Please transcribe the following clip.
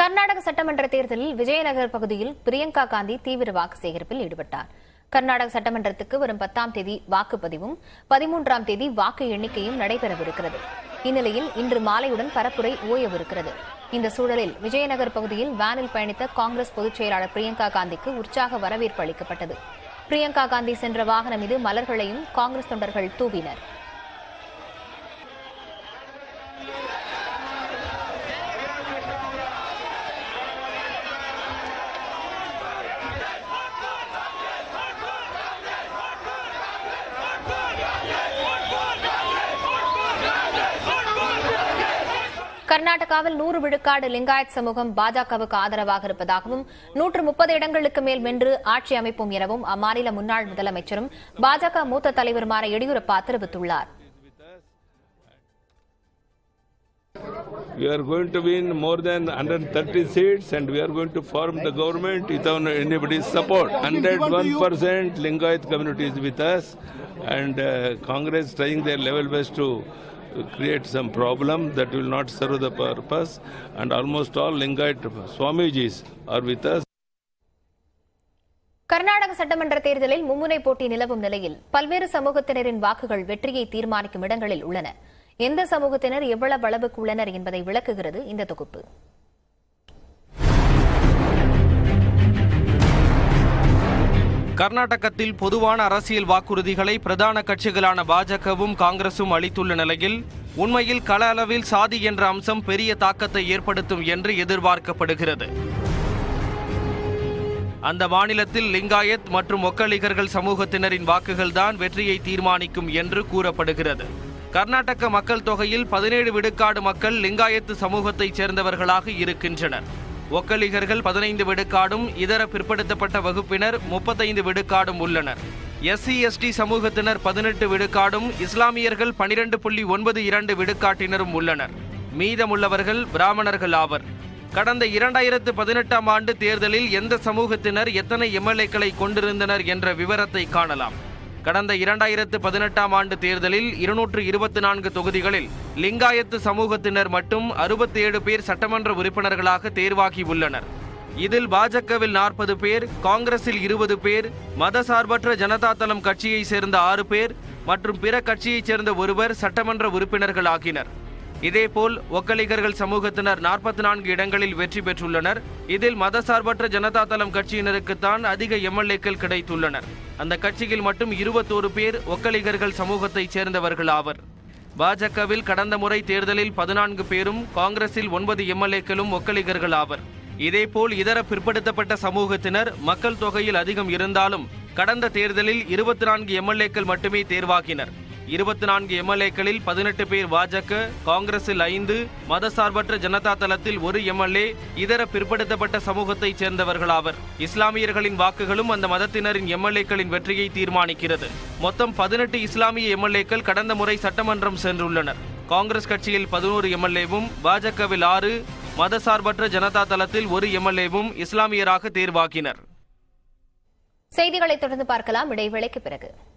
கர்நாடக சட்டமன்ற தேர்தலில் விஜயநகர் பகுதியில் பிரியங்கா காந்தி தீவிர வாக்கு சேகரிப்பில் ஈடுபட்டார் கர்நாடக சட்டமன்றத்துக்கு வரும் பத்தாம் தேதி வாக்குப்பதிவும் பதிமூன்றாம் தேதி வாக்கு எண்ணிக்கையும் நடைபெறவிருக்கிறது இந்நிலையில் இன்று மாலையுடன் பரப்புரை ஓயவிருக்கிறது இந்த சூழலில் விஜயநகர் பகுதியில் வேனில் பயணித்த காங்கிரஸ் பொதுச் செயலாளர் பிரியங்கா காந்திக்கு உற்சாக வரவேற்பு அளிக்கப்பட்டது பிரியங்கா காந்தி சென்ற வாகனம் மீது மலர்களையும் காங்கிரஸ் தொண்டர்கள் தூவினர் கர்நாடகாவில் நூறு விழுக்காடு லிங்காயத் சமூகம் பாஜகவுக்கு ஆதரவாக இருப்பதாகவும் நூற்று முப்பது இடங்களுக்கு மேல் வென்று ஆட்சி அமைப்போம் எனவும் அம்மாநில முன்னாள் முதலமைச்சரும் பாஜக மூத்த தலைவருமான எடியூரப்பா தெரிவித்துள்ளார் We are going to win more than 130 seats and we are going to form the government without anybody's support. 101% Lingayat community is with us and uh, Congress trying their level best to create some problem that will not serve the purpose and almost all Lingayat Swamijis are with us. Karnataka சட்டமன்ற தேர்தலில் மும்முனை போட்டி நிலவும் நிலையில் பல்வேறு சமூகத்தினரின் வாக்குகள் வெற்றியை தீர்மானிக்கும் இடங்களில் உள்ளன எந்த சமூகத்தினர் எவ்வளவு அளவுக்கு உள்ளனர் என்பதை விளக்குகிறது இந்த தொகுப்பு கர்நாடகத்தில் பொதுவான அரசியல் வாக்குறுதிகளை பிரதான கட்சிகளான பாஜகவும் காங்கிரசும் அளித்துள்ள நிலையில் உண்மையில் கள அளவில் சாதி என்ற அம்சம் பெரிய தாக்கத்தை ஏற்படுத்தும் என்று எதிர்பார்க்கப்படுகிறது அந்த மாநிலத்தில் லிங்காயத் மற்றும் ஒக்கலிகர்கள் சமூகத்தினரின் வாக்குகள்தான் வெற்றியை தீர்மானிக்கும் என்று கூறப்படுகிறது கர்நாடக மக்கள் தொகையில் பதினேழு விழுக்காடு மக்கள் லிங்காயத்து சமூகத்தைச் சேர்ந்தவர்களாக இருக்கின்றனர் ஒக்கலிகர்கள் பதினைந்து விழுக்காடும் இதர பிற்படுத்தப்பட்ட வகுப்பினர் முப்பத்தைந்து விழுக்காடும் உள்ளனர் எஸ்சி எஸ்டி சமூகத்தினர் பதினெட்டு விழுக்காடும் இஸ்லாமியர்கள் பனிரெண்டு புள்ளி ஒன்பது இரண்டு விழுக்காட்டினரும் உள்ளனர் மீதமுள்ளவர்கள் பிராமணர்கள் ஆவர் கடந்த இரண்டாயிரத்து பதினெட்டாம் ஆண்டு தேர்தலில் எந்த சமூகத்தினர் எத்தனை எம்எல்ஏக்களை கொண்டிருந்தனர் என்ற விவரத்தை காணலாம் கடந்த இரண்டாயிரத்து பதினெட்டாம் ஆண்டு தேர்தலில் இருநூற்று இருபத்தி நான்கு தொகுதிகளில் லிங்காயத்து சமூகத்தினர் மட்டும் அறுபத்தேழு பேர் சட்டமன்ற உறுப்பினர்களாக தேர்வாகி உள்ளனர் இதில் பாஜகவில் நாற்பது பேர் காங்கிரஸில் இருபது பேர் மதசார்பற்ற ஜனதா தளம் கட்சியைச் சேர்ந்த ஆறு பேர் மற்றும் பிற கட்சியைச் சேர்ந்த ஒருவர் சட்டமன்ற உறுப்பினர்கள் ஆகினர் இதேபோல் ஒக்கலிகர்கள் சமூகத்தினர் நாற்பத்தி நான்கு இடங்களில் வெற்றி பெற்றுள்ளனர் இதில் மதசார்பற்ற ஜனதா தளம் கட்சியினருக்குத்தான் அதிக எம்எல்ஏக்கள் கிடைத்துள்ளனர் அந்த கட்சியில் மட்டும் இருபத்தோரு பேர் ஒக்கலிகர்கள் சமூகத்தைச் சேர்ந்தவர்கள் ஆவர் பாஜகவில் கடந்த முறை தேர்தலில் பதினான்கு பேரும் காங்கிரஸில் ஒன்பது எம்எல்ஏக்களும் ஒக்கலிகர்கள் ஆவர் இதேபோல் இதர பிற்படுத்தப்பட்ட சமூகத்தினர் மக்கள் தொகையில் அதிகம் இருந்தாலும் கடந்த தேர்தலில் இருபத்தி நான்கு எம்எல்ஏக்கள் மட்டுமே தேர்வாகினர் இருபத்தி நான்கு எம்எல்ஏக்களில் பதினெட்டு பேர் பாஜக காங்கிரஸில் ஐந்து மதசார்பற்ற ஜனதா தளத்தில் ஒரு எம்எல்ஏ இதர பிற்படுத்தப்பட்ட சமூகத்தைச் சேர்ந்தவர்களாவர் இஸ்லாமியர்களின் வாக்குகளும் அந்த மதத்தினரின் எம்எல்ஏக்களின் வெற்றியை தீர்மானிக்கிறது மொத்தம் பதினெட்டு இஸ்லாமிய எம்எல்ஏக்கள் கடந்த முறை சட்டமன்றம் சென்றுள்ளனர் காங்கிரஸ் கட்சியில் பதினோரு எம்எல்ஏவும் பாஜகவில் ஆறு மதசார்பற்ற ஜனதா தளத்தில் ஒரு எம்எல்ஏவும் இஸ்லாமியராக தேர்வாகினர் செய்திகளை தொடர்ந்து பார்க்கலாம் இடைவேளைக்கு பிறகு